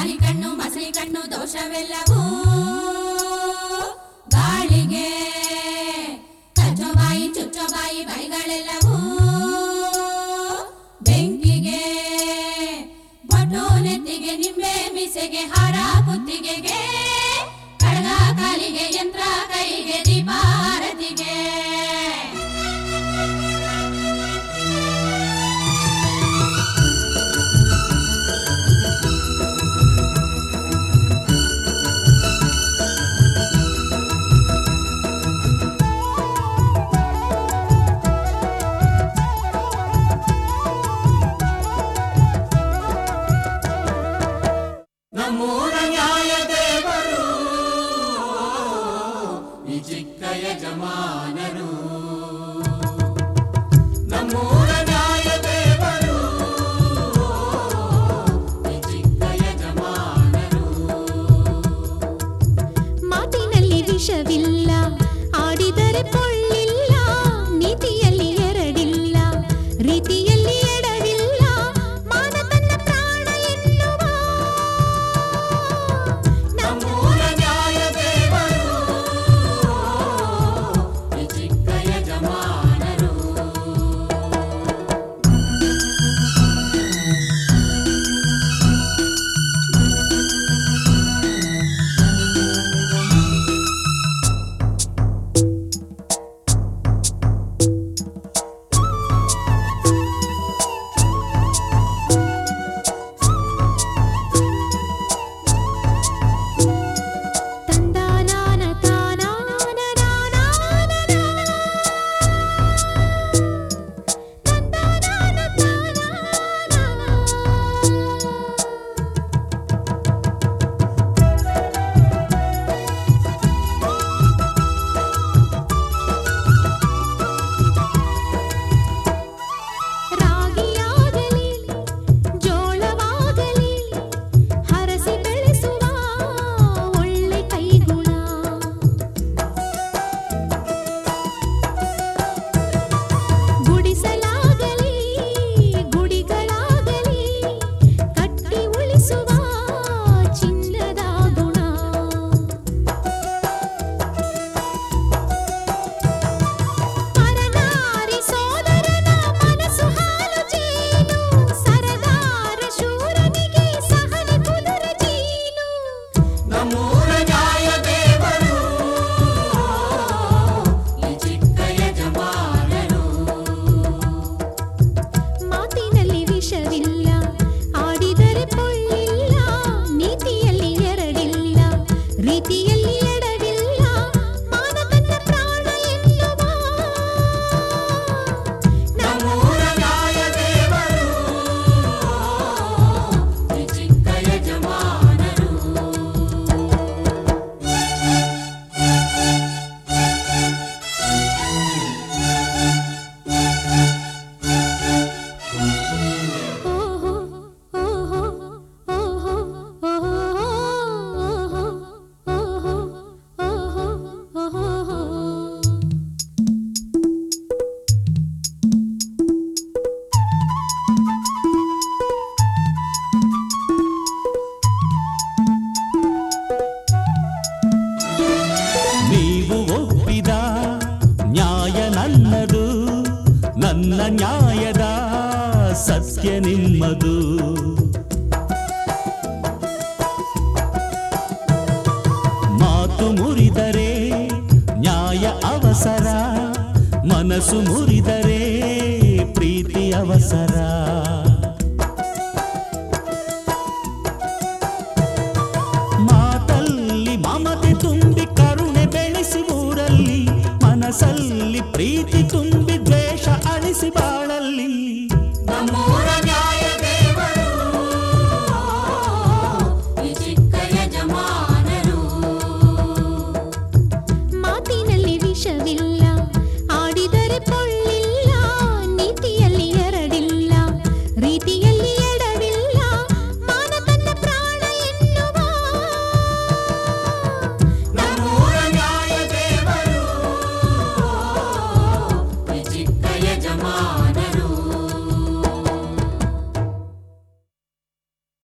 ಮಾರಿ ಕಣ್ಣು ಮಸಳಿ ಕಣ್ಣು ದೋಷವೆಲ್ಲವೂ ಗಾಳಿಗೆ ಕಚ್ಚೋ ಬಾಯಿ ಚುಚ್ಚೋ ಬಾಯಿ ಬೈಗಳೆಲ್ಲವೂ ಬೆಂಕಿಗೆ ಬೊಟ್ಟು ನೆತ್ತಿಗೆ ನಿಂಬೆ ಮೀಸೆಗೆ ಹಾರ ಕುತ್ತಿಗೆಗೆ ಕಡಗ ಕಾಲಿಗೆ ಯಂತ್ರ ಕೈಗೆ ದೀಪ ಆರತಿಗೆ ನಮ್ಮೂರ ನ್ಯಾಯ ದೇವರು ಈ ಚಿಕ್ಕ ಯಜಮಾನರು ನಮ್ಮೂರ ನ್ಯಾಯ ದೇವರು ಈ ಚಿಕ್ಕ ಯಜಮಾನರು ಮಾತಿನಲ್ಲಿ ವಿಷವಿಲ್ಲ ಆಡಿದರೆ ಪೊಳ್ಳಿಲ್ಲ ನೀತಿಯಲ್ಲಿ ಎರಡಿಲ್ಲ ರೀತಿಯಲ್ಲಿ ಎಡವಿಲ್ಲ ಮಾನ ತನ್ನ ಪ್ರಾಣ ಎನ್ನುವ ನಮ್ಮೂರ ನ್ಯಾಯ ದೇವರು ಈ ಚಿಕ್ಕ ಯಜಮಾನರು ತಂದಾನಾನ ತಾನಾನ ನಾನಾನ ತಂದಾನಾನ ತಾನಾನ ರಾಗಿಯಾಗಲಿ ಜೋಳವಾಗಲಿ ಹರಸಿ ಬೆಳೆಸುವ ಒಳ್ಳೆ ಕೈಗುಣ ಗುಡಿಸಲಾಗಲಿ ಗುಡಿಗಳಾಗಲಿ ಕಟ್ಟಿ ಉಳಿಸುವ ಚಿನ್ನದ ಗುಣ ಪರನಾರಿ ಸೋದರನ ಮನಸ್ಸು ಹಾಲು ಜೇನು ಸರದಾರ ಶೂರನಿಗೆ ಸಹನೆ ಕುದುರೆ ಜೀನು ನಮ್ಮೂರ ನ್ಯಾಯ ದೇವರು ಈ ಚಿಕ್ಕ ಯಜಮಾನರು ಮಾತಿನಲ್ಲಿ ವಿಷವಿಲ್ಲ ಆಡಿದರೆ ಪೊಳ್ಳಿಲ್ಲ ನೀತಿಯಲ್ಲಿ ಎರಡಿಲ್ಲ ರೀತಿಯಲ್ಲಿ ಎಡವಿಲ್ಲ ಮಾನ ತನ್ನ ಪ್ರಾಣ ಎನ್ನುವ ನಮ್ಮೂರ ನ್ಯಾಯ ದೇವರು ಈ ಚಿಕ್ಕ ಯಜಮಾನರು ಓಹೋ ಓಹೋ ಓಹೋ ಓಹೋ ಓಹೋ ಓಹೋ ಓಹೋ ನೀವು ಒಪ್ಪಿದ ನ್ಯಾಯ ನನ್ನದು ನನ್ನ ನ್ಯಾಯದ ಸತ್ಯ ನಿಮ್ಮದು ಮಾತು ಮುರಿದರೆ ನ್ಯಾಯ ಅವಸರ ಮನಸ್ಸು ಮುರಿದರೆ ಪ್ರೀತಿ ಅವಸರ